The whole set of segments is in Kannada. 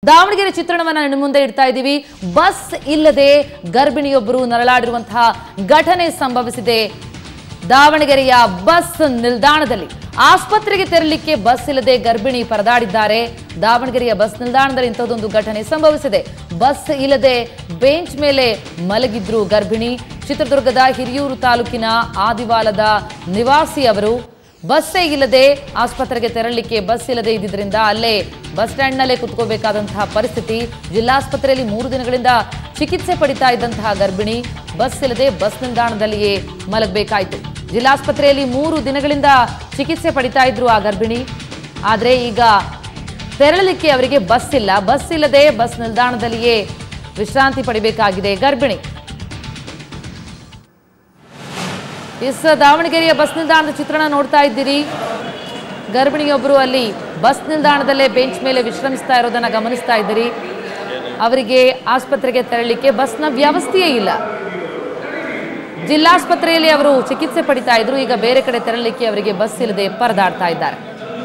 ದಾವಣಗೆರೆ ಚಿತ್ರಣವನ್ನ ನಿಮ್ಮ ಮುಂದೆ ಇಡ್ತಾ ಇದ್ದೀವಿ ಬಸ್ ಇಲ್ಲದೆ ಗರ್ಭಿಣಿಯೊಬ್ಬರು ನರಳಾಡಿರುವಂತಹ ಘಟನೆ ಸಂಭವಿಸಿದೆ ದಾವಣಗೆರೆಯ ಬಸ್ ನಿಲ್ದಾಣದಲ್ಲಿ ಆಸ್ಪತ್ರೆಗೆ ತೆರಳಿಕ್ಕೆ ಬಸ್ ಇಲ್ಲದೆ ಗರ್ಭಿಣಿ ಪರದಾಡಿದ್ದಾರೆ ದಾವಣಗೆರೆಯ ಬಸ್ ನಿಲ್ದಾಣದಲ್ಲಿ ಇಂಥದ್ದೊಂದು ಘಟನೆ ಸಂಭವಿಸಿದೆ ಬಸ್ ಇಲ್ಲದೆ ಬೆಂಚ್ ಮೇಲೆ ಮಲಗಿದ್ರು ಗರ್ಭಿಣಿ ಚಿತ್ರದುರ್ಗದ ಹಿರಿಯೂರು ತಾಲೂಕಿನ ಆದಿವಾಲದ ನಿವಾಸಿ ಅವರು ಬಸ್ಸೇ ಇಲ್ಲದೆ ಆಸ್ಪತ್ರೆಗೆ ತೆರಳಲಿಕ್ಕೆ ಬಸ್ ಇಲ್ಲದೆ ಇದ್ದಿದ್ದರಿಂದ ಅಲ್ಲೇ ಬಸ್ ಸ್ಟ್ಯಾಂಡ್ನಲ್ಲೇ ಕುತ್ಕೋಬೇಕಾದಂತಹ ಪರಿಸ್ಥಿತಿ ಜಿಲ್ಲಾಸ್ಪತ್ರೆಯಲ್ಲಿ ಮೂರು ದಿನಗಳಿಂದ ಚಿಕಿತ್ಸೆ ಪಡಿತಾ ಇದ್ದಂತಹ ಗರ್ಭಿಣಿ ಬಸ್ ಇಲ್ಲದೆ ಬಸ್ ನಿಲ್ದಾಣದಲ್ಲಿಯೇ ಮಲಗಬೇಕಾಯಿತು ಜಿಲ್ಲಾಸ್ಪತ್ರೆಯಲ್ಲಿ ಮೂರು ದಿನಗಳಿಂದ ಚಿಕಿತ್ಸೆ ಪಡಿತಾ ಇದ್ರು ಆ ಗರ್ಭಿಣಿ ಆದರೆ ಈಗ ತೆರಳಲಿಕ್ಕೆ ಅವರಿಗೆ ಬಸ್ ಇಲ್ಲ ಬಸ್ ಇಲ್ಲದೆ ಬಸ್ ನಿಲ್ದಾಣದಲ್ಲಿಯೇ ವಿಶ್ರಾಂತಿ ಪಡಿಬೇಕಾಗಿದೆ ಗರ್ಭಿಣಿ ಎಸ್ ದಾವಣಗೆರೆಯ ಬಸ್ ನಿಲ್ದಾಣದ ಚಿತ್ರಣ ನೋಡ್ತಾ ಇದ್ದೀರಿ ಗರ್ಭಿಣಿಯೊಬ್ಬರು ಅಲ್ಲಿ ಬಸ್ ನಿಲ್ದಾಣದಲ್ಲೇ ಬೆಂಚ್ ಮೇಲೆ ವಿಶ್ರಮಿಸ್ತಾ ಇರೋದನ್ನ ಗಮನಿಸ್ತಾ ಇದ್ದೀರಿ ಅವರಿಗೆ ಆಸ್ಪತ್ರೆಗೆ ತೆರಳಲಿಕ್ಕೆ ಬಸ್ನ ವ್ಯವಸ್ಥೆಯೇ ಇಲ್ಲ ಜಿಲ್ಲಾಸ್ಪತ್ರೆಯಲ್ಲಿ ಅವರು ಚಿಕಿತ್ಸೆ ಪಡಿತಾ ಇದ್ರು ಈಗ ಬೇರೆ ಕಡೆ ತೆರಳಲಿಕ್ಕೆ ಅವರಿಗೆ ಬಸ್ ಇಲ್ಲದೆ ಪರದಾಡ್ತಾ ಇದ್ದಾರೆ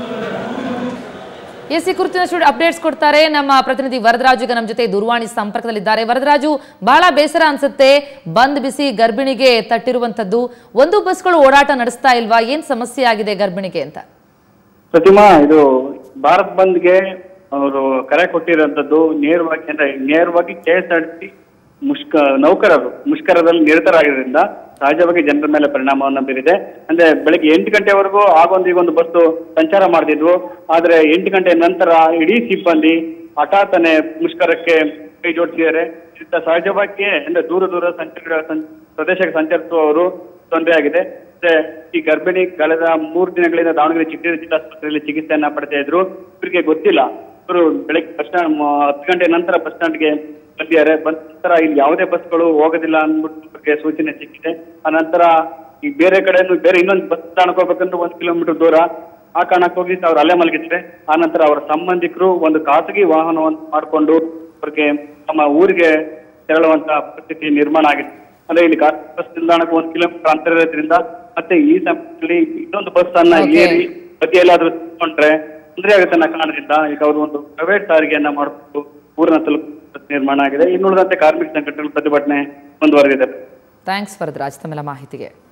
ಎಸ್ ಈ ಕುರಿತಿನ ಸ್ಟುಡಿಯೋ ಅಪ್ಡೇಟ್ಸ್ ಕೊಡ್ತಾರೆ ನಮ್ಮ ಪ್ರತಿನಿಧಿ ವರದರಾಜು ಈಗ ನಮ್ಮ ಜೊತೆ ದೂರವಾಣಿ ಸಂಪರ್ಕದಲ್ಲಿದ್ದಾರೆ ವರದರಾಜು ಬಹಳ ಬೇಸರ ಅನ್ಸುತ್ತೆ ಬಂದ್ ಬಿಸಿ ಗರ್ಭಿಣಿಗೆ ತಟ್ಟಿರುವಂತದ್ದು ಒಂದು ಬಸ್ಗಳು ಓಡಾಟ ನಡೆಸ್ತಾ ಇಲ್ವಾ ಏನ್ ಸಮಸ್ಯೆ ಆಗಿದೆ ಗರ್ಭಿಣಿಗೆ ಅಂತ ಪ್ರತಿಮಾ ಇದು ಭಾರತ್ ಬಂದ್ಗೆ ಅವರು ಕರೆ ಕೊಟ್ಟಿರುವಂತದ್ದು ನೇರವಾಗಿ ಅಂದ್ರೆ ನೇರವಾಗಿ ಕೆ ಎಸ್ ಆರ್ ಟಿ ಮುಷ್ಕ ನೌಕರರು ಮುಷ್ಕರದಲ್ಲಿ ನಿರತರಾಗಿರೋದ್ರಿಂದ ಸಹಜವಾಗಿ ಜನರ ಮೇಲೆ ಪರಿಣಾಮವನ್ನ ಬೀರಿದೆ ಅಂದ್ರೆ ಬೆಳಗ್ಗೆ ಎಂಟು ಗಂಟೆವರೆಗೂ ಆಗೊಂದು ಈಗೊಂದು ಬಸ್ಸು ಸಂಚಾರ ಮಾಡ್ತಿದ್ವು ಆದ್ರೆ ಎಂಟು ಗಂಟೆ ನಂತರ ಇಡೀ ಸಿಬ್ಬಂದಿ ಹಠಾತ್ತನೆ ಮುಷ್ಕರಕ್ಕೆ ಕೈ ಜೋಡಿಸಿದ್ದಾರೆ ಇಂಥ ಸಹಜವಾಗಿ ಅಂದ್ರೆ ದೂರ ದೂರ ಸಂಚಾರ ಸಂ- ಪ್ರದೇಶಕ್ಕೆ ಸಂಚರಿಸುವವರು ತೊಂದರೆ ಆಗಿದೆ ಮತ್ತೆ ಈ ಗರ್ಭಿಣಿ ಕಳೆದ ಮೂರು ದಿನಗಳಿಂದ ದಾವಣಗೆರೆ ಚಿಕ್ಕ ಜಿಲ್ಲಾಸ್ಪತ್ರೆಯಲ್ಲಿ ಚಿಕಿತ್ಸೆಯನ್ನ ಪಡ್ತಾ ಇದ್ರು ಇವರಿಗೆ ಗೊತ್ತಿಲ್ಲ ಇವರು ಬೆಳಗ್ಗೆ ಬಸ್ ಸ್ಟ್ಯಾಂಡ್ ಹತ್ತು ಗಂಟೆ ನಂತರ ಬಸ್ ಸ್ಟ್ಯಾಂಡ್ಗೆ ಬಂದಿದ್ದಾರೆ ಬಂದ ನಂತರ ಇಲ್ಲಿ ಯಾವುದೇ ಬಸ್ಗಳು ಹೋಗೋದಿಲ್ಲ ಅಂದ್ಬಿಟ್ಟು ಇವ್ರಿಗೆ ಸೂಚನೆ ಸಿಕ್ಕಿದೆ ಆ ನಂತರ ಈ ಬೇರೆ ಕಡೆ ಬೇರೆ ಇನ್ನೊಂದು ಬಸ್ ಸ್ಟ್ಯಾಂಡ್ ಹೋಗ್ಬೇಕಂದ್ರೆ ಒಂದು ಕಿಲೋಮೀಟರ್ ದೂರ ಆ ಕಾರಣಕ್ಕೆ ಹೋಗಿ ಅವ್ರು ಅಲ್ಲೇ ಮಲಗಿದ್ರೆ ಆ ನಂತರ ಅವರ ಸಂಬಂಧಿಕರು ಒಂದು ಖಾಸಗಿ ವಾಹನವನ್ನು ಮಾಡಿಕೊಂಡು ಅವ್ರಿಗೆ ತಮ್ಮ ಊರಿಗೆ ತೆರಳುವಂತ ಪರಿಸ್ಥಿತಿ ನಿರ್ಮಾಣ ಆಗಿದೆ ಅಂದ್ರೆ ಇಲ್ಲಿ ಖಾಸಗಿ ಬಸ್ ನಿಲ್ದಾಣಕ್ಕೆ ಒಂದು ಕಿಲೋಮೀಟರ್ ಅಂತರ ಇರೋದ್ರಿಂದ ಮತ್ತೆ ಈ ಸಮಯದಲ್ಲಿ ಇನ್ನೊಂದು ಬಸ್ ಅನ್ನ Okay. ಏರಿ ಬದಿಯಲ್ಲಾದ್ರೂ ತಿಳ್ಕೊಂಡ್ರೆ ತೊಂದರೆ ಆಗುತ್ತೆ ಅನ್ನೋ ಕಾರಣದಿಂದ ಈಗ ಅವರು ಒಂದು ಪ್ರೈವೇಟ್ ಸಾರಿಗೆಯನ್ನ ಮಾಡಿಕೊಂಡು ಊರಿನ ತಲುಪ ನಿರ್ಮಾಣ ಆಗಿದೆ ಇನ್ನುಳಿದಂತೆ ಕಾರ್ಮಿಕ ಸಂಘಟನೆಗಳು ಪ್ರತಿಭಟನೆ ಮುಂದುವರೆದಿದ್ದಾರೆ ಥ್ಯಾಂಕ್ಸ್ ವರದರಾಜ್ ತಮ್ಮೆಲ್ಲ ಮಾಹಿತಿಗೆ